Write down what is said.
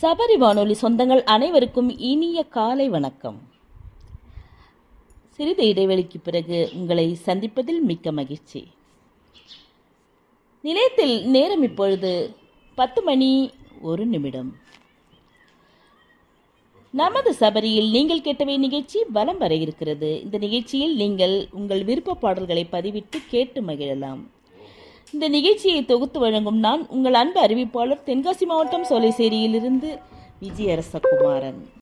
சபரி வானொலி சொந்தங்கள் அனைவருக்கும் இனிய காலை வணக்கம் சிறிது இடைவெளிக்கு பிறகு உங்களை சந்திப்பதில் மிக்க மகிழ்ச்சி நிலையத்தில் நேரம் இப்பொழுது பத்து மணி ஒரு நிமிடம் நமது சபரியில் நீங்கள் கேட்டவை நிகழ்ச்சி வலம் வர இருக்கிறது இந்த நிகழ்ச்சியில் நீங்கள் உங்கள் விருப்ப பாடல்களை பதிவிட்டு கேட்டு மகிழலாம் இந்த நிகழ்ச்சியை தொகுத்து வழங்கும் நான் உங்கள் அன்பு அறிவிப்பாளர் தென்காசி மாவட்டம் சோலைசேரியிலிருந்து விஜயரசகுமாரன்